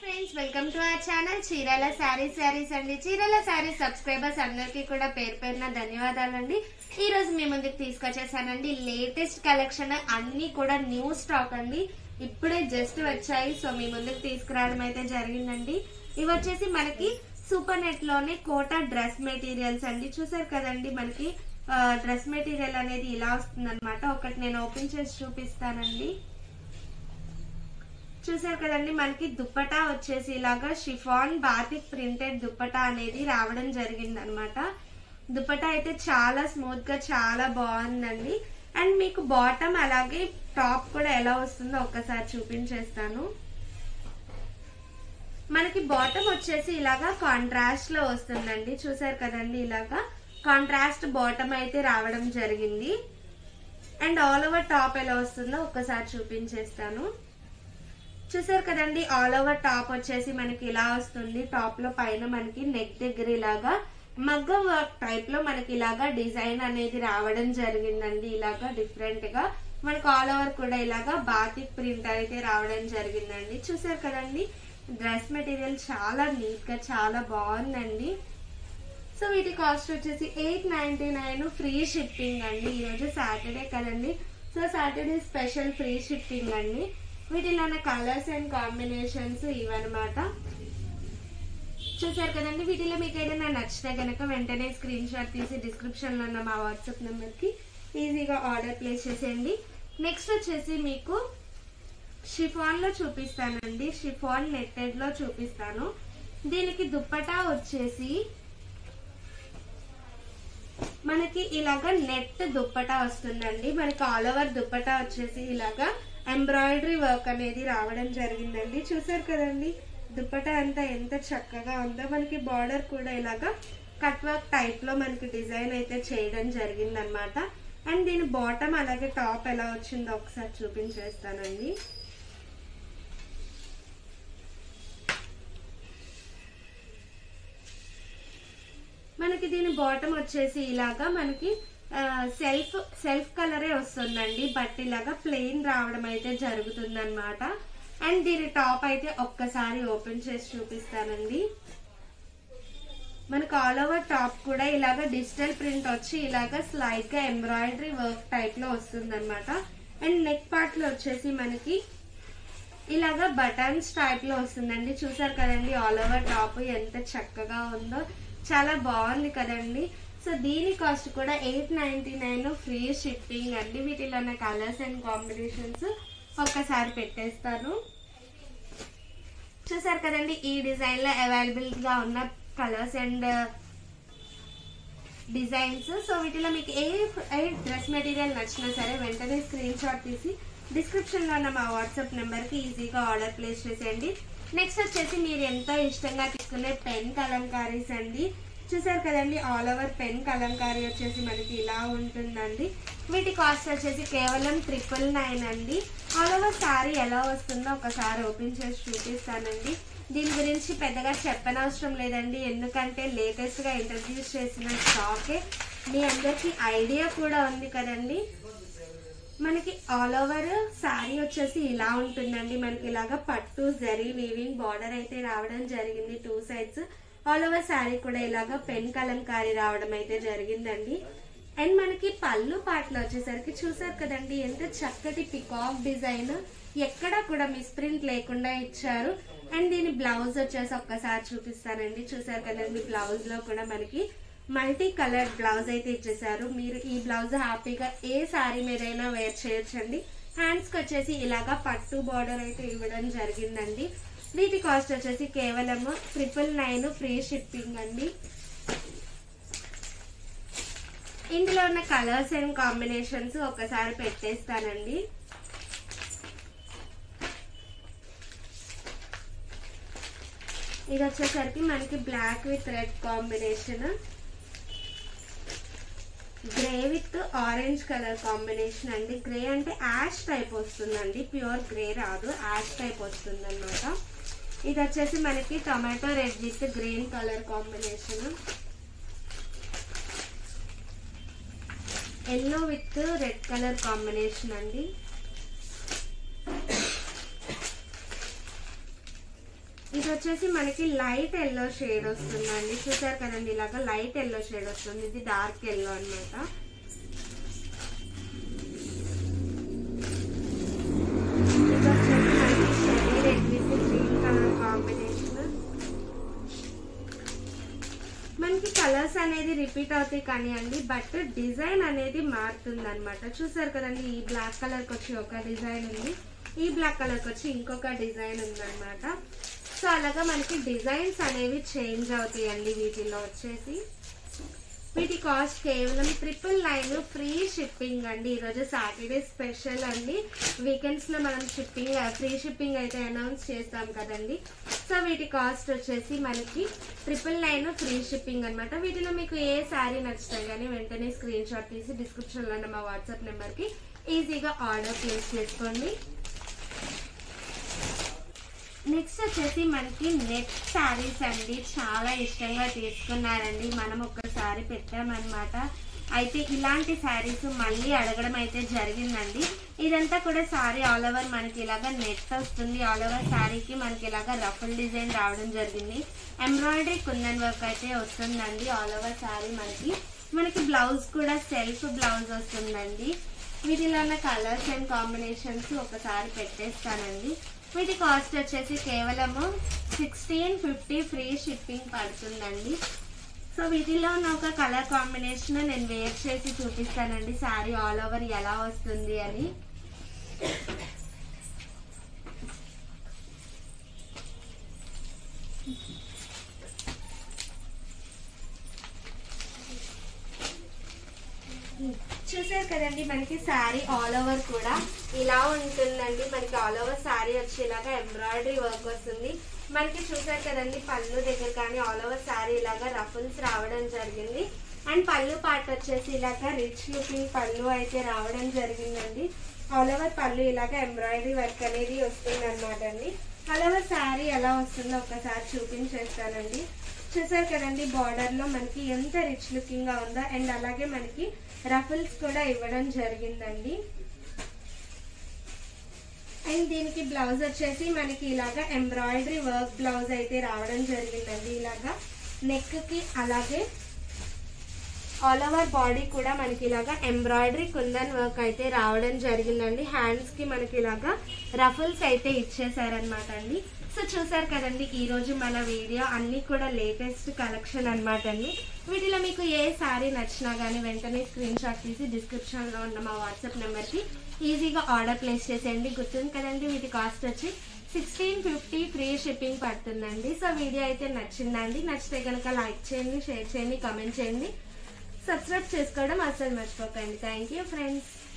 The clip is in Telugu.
friends welcome to our channel Chirala saree sarees అండి చీరాల శారీస్ సబ్స్క్రైబర్స్ అందరికీ కూడా పేరు పేరున ధన్యవాదాలండి ఈ రోజు మీ ముందుకు తీసుకొచ్చేసానండి లేటెస్ట్ కలెక్షన్ అన్ని కూడా న్యూ స్టాక్ అండి ఇప్పుడే జస్ట్ వచ్చాయి సో మీ ముందుకు తీసుకురావడం అయితే జరిగిందండి ఇవి వచ్చేసి మనకి సూపర్ నెట్ లోనే కోటా డ్రెస్ మెటీరియల్స్ అండి చూసారు కదండి మనకి డ్రెస్ మెటీరియల్ అనేది ఇలా వస్తుంది ఒకటి నేను ఓపెన్ చేసి చూపిస్తానండి చూసారు కదండి మనకి దుప్పటా వచ్చేసి ఇలాగా షిఫాన్ బాతిక్ ప్రింటెడ్ దుప్పటా అనేది రావడం జరిగింది అనమాట దుప్పటా అయితే చాలా స్మూత్ గా చాలా బాగుందండి అండ్ మీకు బాటమ్ అలాగే టాప్ కూడా ఎలా వస్తుందో ఒక్కసారి చూపించేస్తాను మనకి బాటమ్ వచ్చేసి ఇలాగా కాంట్రాస్ట్ లో వస్తుందండి చూసారు కదండి ఇలాగా కాంట్రాస్ట్ బాటమ్ అయితే రావడం జరిగింది అండ్ ఆల్ ఓవర్ టాప్ ఎలా వస్తుందో ఒక్కసారి చూపించేస్తాను చూసారు కదండి ఆల్ ఓవర్ టాప్ వచ్చేసి మనకి ఇలా వస్తుంది టాప్ లో పైన మనకి నెక్ దగ్గర ఇలాగా మగ్గం వర్క్ టైప్ లో మనకి ఇలాగా డిజైన్ అనేది రావడం జరిగిందండి ఇలాగా డిఫరెంట్ గా మనకి ఆల్ ఓవర్ కూడా ఇలాగా బాతిక్ ప్రింట్ అయితే రావడం జరిగిందండి చూసారు కదండి డ్రెస్ మెటీరియల్ చాలా నీట్ గా చాలా బాగుందండి సో వీటి కాస్ట్ వచ్చేసి eight ninety nine free shipping అండి ఈరోజు సాటర్డే కదండి so Saturday special free shipping అండి వీటిలో కలర్స్ అండ్ కాంబినేషన్స్ ఇవన్నమాట చూసారు కదండి వీటిలో మీకు ఏదైనా నచ్చితే కనుక వెంటనే స్క్రీన్ షాట్ తీసి డిస్క్రిప్షన్ లో ఉన్న మా వాట్సాప్ నెంబర్ కి ఈజీగా ఆర్డర్ ప్లేస్ చేసేయండి నెక్స్ట్ వచ్చేసి మీకు షిఫాన్ లో చూపిస్తానండి షిఫాన్ నెట్టెడ్ లో చూపిస్తాను దీనికి దుప్పటా వచ్చేసి మనకి ఇలాగా నెట్ దుప్పటా వస్తుందండి మనకి ఆల్ ఓవర్ దుప్పటా వచ్చేసి ఇలాగా ఎంబ్రాయిడరీ వర్క్ అనేది రావడం జరిగిందండి చూసారు కదండి దుప్పటా అంతా ఎంత చక్కగా ఉందో మనకి బార్డర్ కూడా ఇలాగా కట్ వర్క్ టైప్ లో మనకి డిజైన్ అయితే చేయడం జరిగింది అనమాట అండ్ దీని బాటమ్ అలాగే టాప్ ఎలా వచ్చిందో ఒకసారి చూపించేస్తానండి మనకి దీని బాటమ్ వచ్చేసి ఇలాగా మనకి సెల్ఫ్ సెల్ఫ్ కలరే వస్తుందండి బట్ ఇలాగా ప్లెయిన్ రావడం అయితే జరుగుతుంది అనమాట అండ్ దీని టాప్ అయితే ఒక్కసారి ఓపెన్ చేసి చూపిస్తానండి మనకు ఆల్ ఓవర్ టాప్ కూడా ఇలాగ డిజిటల్ ప్రింట్ వచ్చి ఇలాగ స్లైట్ గా ఎంబ్రాయిడరీ వర్క్ టైప్ లో వస్తుంది అనమాట అండ్ నెక్ పార్ట్ లో వచ్చేసి మనకి ఇలాగా బటన్స్ టైప్ లో వస్తుందండి చూసారు కదండి ఆల్ ఓవర్ టాప్ ఎంత చక్కగా ఉందో చాలా బాగుంది కదండి సో దీని కాస్ట్ కూడా eight ninety nine free shipping అండి వీటిలో ఉన్న కలర్స్ అండ్ కాంబినేషన్స్ ఒక్కసారి పెట్టేస్తాను చూసారు కదండి ఈ డిజైన్ లో అవైలబుల్ గా ఉన్న కలర్స్ అండ్ డిజైన్స్ సో వీటిలో మీకు ఏ ఏ డ్రెస్ మెటీరియల్ నచ్చినా సరే వెంటనే స్క్రీన్ షాట్ తీసి డిస్క్రిప్షన్ లో ఉన్న మా వాట్సాప్ నెంబర్ కి ఈజీగా ఆర్డర్ ప్లేస్ చేసేయండి నెక్స్ట్ వచ్చేసి మీరు ఎంతో ఇష్టంగా తీసుకునే పెన్ కలంకారీస్ అండి చూసారు కదండి ఆల్ ఓవర్ పెన్ కలంకారీ వచ్చేసి మనకి ఇలా ఉంటుందండి వీటి కాస్ట్ వచ్చేసి కేవలం ట్రిపుల్ నైన్ అండి ఆల్ ఓవర్ శారీ ఎలా వస్తుందో ఒకసారి ఓపెన్ చేసి చూపిస్తానండి దీని గురించి పెద్దగా చెప్పనవసరం లేదండి ఎందుకంటే లేటెస్ట్ గా ఇంట్రడ్యూస్ చేసిన స్టాకే మీ అందరికి ఐడియా కూడా ఉంది కదండి మనకి ఆల్ ఓవర్ శారీ వచ్చేసి ఇలా ఉంటుందండి మనకి ఇలాగా పట్టు జరీ వీవింగ్ బార్డర్ అయితే రావడం జరిగింది two sides all over saree కూడా ఇలాగా పెన్ కలంకారీ రావడం అయితే జరిగిందండి అండ్ మనకి పళ్ళు పాటలు వచ్చేసరికి చూసారు కదండి ఎంత చక్కటి పికాక్ డిజైన్ ఎక్కడా కూడా మిస్ప్రింట్ లేకుండా ఇచ్చారు అండ్ దీని బ్లౌజ్ వచ్చేసి ఒక్కసారి చూపిస్తానండి చూసారు కదండి బ్లౌజ్ లో కూడా మనకి మల్టీ కలర్ బ్లౌజ్ అయితే ఇచ్చేసారు మీరు ఈ బ్లౌజ్ హ్యాపీగా ఏ శారీ మీదైనా వేర్ చేయొచ్చండి హ్యాండ్స్ కి వచ్చేసి ఇలాగా పట్టు బార్డర్ అయితే ఇవ్వడం జరిగిందండి వీటి కాస్ట్ వచ్చేసి కేవలం ట్రిపుల్ నైన్ ఫ్రీ షిప్పింగ్ అండి ఇందులో ఉన్న కలర్స్ అండ్ కాంబినేషన్స్ ఒకసారి పెట్టేస్తానండి ఇది వచ్చేసరికి మనకి black with red combination grey with orange colour combination అండి గ్రే అంటే యాష్ టైప్ వస్తుందండి ప్యూర్ గ్రే రాదు యాష్ టైప్ వస్తుంది అనమాట ఇది వచ్చేసి మనకి tomato red with green colour combination yellow with red colour combination అండి ఇది వచ్చేసి మనకి లైట్ ఎల్లో షేడ్ వస్తుందండి చూసారు కదండి ఇలాగా లైట్ ఎల్లో షేడ్ వస్తుంది ఇది డార్క్ ఎల్లో అన్నమాట ఇది వచ్చేసి మనకి cherry red with green colour combination మనకి కలర్స్ అనేది రిపీట్ అవుతాయి కానీ అండి బట్ డిజైన్ అనేది మారుతుంది అనమాట చూసారు కదండి ఈ బ్లాక్ కలర్ కి వచ్చి ఒక డిజైన్ ఉంది ఈ బ్లాక్ కలర్ కి వచ్చి ఇంకొక డిజైన్ ఉందన్నమాట సో అలాగా మనకి డిజైన్స్ అనేవి చేంజ్ అవుతాయండి వీటిలో వచ్చేసి వీటి కాస్ట్ కేవలం ట్రిపుల్ నైన్ ఫ్రీ షిప్పింగ్ అండి ఈరోజు సాటర్డే స్పెషల్ అండి వీకెండ్స్ లో మనం షిప్పింగ్ ఫ్రీ షిప్పింగ్ అయితే అనౌన్స్ చేస్తాం కదండి సో వీటి కాస్ట్ వచ్చేసి మనకి ట్రిపుల్ నైన్ ఫ్రీ షిప్పింగ్ అనమాట వీటిలో మీకు ఏ శారీ నచ్చినా కానీ వెంటనే స్క్రీన్ షాట్ తీసి డిస్క్రిప్షన్ లో ఉన్న మా వాట్సాప్ నెంబర్ కి ఈజీగా ఆర్డర్ ప్లేస్ చేసుకోండి నెక్స్ట్ వచ్చేసి మనకి నెట్ శారీస్ అండి చాలా ఇష్టంగా తీసుకున్నారండి మనం ఒక్కసారి పెట్టామన్నమాట అయితే ఇలాంటి శారీస్ మళ్ళీ అడగడం అయితే జరిగిందండి ఇదంతా కూడా శారీ ఆల్ ఓవర్ మనకి ఇలాగా నెట్ వస్తుంది ఆల్ ఓవర్ శారీకి మనకి ఇలాగా రఫుల్ డిజైన్ రావడం జరిగింది ఎంబ్రాయిడరీ కుందన్ వర్క్ అయితే వస్తుందండి ఆల్ ఓవర్ శారీ మనకి మనకి బ్లౌజ్ కూడా సెల్ఫ్ బ్లౌజ్ వస్తుందండి వీటిలో ఉన్న కలర్స్ అండ్ కాంబినేషన్స్ ఒకసారి పెట్టేస్తానండి వీటి కాస్ట్ వచ్చేసి కేవలము సిక్స్టీన్ ఫిఫ్టీ ఫ్రీ షిప్పింగ్ పడుతుందండి సో వీటిలో ఉన్న ఒక కలర్ కాంబినేషన్ నేను వేర్ చేసి చూపిస్తానండి శారీ ఆల్ ఓవర్ ఎలా వస్తుంది అని చూసారు కదండి మనకి శారీ ఆల్ ఓవర్ కూడా ఇలా ఉంటుందండి మనకి ఆల్ ఓవర్ శారీ వచ్చేలాగా ఎంబ్రాయిడరీ వర్క్ వస్తుంది మనకి చూసారు కదండి పళ్ళు దగ్గర కానీ ఆల్ ఓవర్ శారీ ఇలాగా రఫుల్స్ రావడం జరిగింది అండ్ పళ్ళు పార్ట్ వచ్చేసి ఇలాగా రిచ్ లుకింగ్ పళ్ళు అయితే రావడం జరిగిందండి ఆల్ ఓవర్ పళ్ళు ఇలాగా ఎంబ్రాయిడరీ వర్క్ అనేది వస్తుంది అనమాట అండి ఆల్ ఓవర్ శారీ ఎలా వస్తుందో ఒకసారి చూపించేస్తానండి చూసారు కదండి బార్డర్ లో మనకి ఎంత రిచ్ లుకింగ్ గా ఉందో అండ్ అలాగే మనకి రఫుల్స్ కూడా ఇవ్వడం జరిగిందండి అండ్ దీనికి బ్లౌజ్ వచ్చేసి మనకి ఇలాగా ఎంబ్రాయిడరీ వర్క్ బ్లౌజ్ అయితే రావడం జరిగిందండి ఇలాగా నెక్ కి అలాగే ఆల్ ఓవర్ బాడీ కూడా మనకి ఇలాగా ఎంబ్రాయిడరీ కుందన్ వర్క్ అయితే రావడం జరిగిందండి హ్యాండ్స్ కి మనకి ఇలాగా రఫుల్స్ అయితే ఇచ్చేసారనమాట అండి సో చూసారు కదండి ఈ రోజు మన వీడియో అన్ని కూడా లేటెస్ట్ కలెక్షన్ అనమాట అండి వీటిలో మీకు ఏ శారీ నచ్చినా కానీ వెంటనే స్క్రీన్ షాట్ తీసి డిస్క్రిప్షన్ లో ఉన్న మా వాట్సాప్ నెంబర్ కి ఈజీగా ఆర్డర్ ప్లేస్ చేసేయండి గుర్తుంది కదండి వీటి కాస్ట్ వచ్చి సిక్స్టీన్ ఫిఫ్టీ ఫ్రీ షిప్పింగ్ పడుతుందండి సో వీడియో అయితే నచ్చిందండి నచ్చితే కనుక లైక్ చేయండి షేర్ చేయండి కామెంట్ చేయండి సబ్స్క్రైబ్ చేసుకోవడం అస్సలు మర్చిపోకండి థ్యాంక్ యూ ఫ్రెండ్స్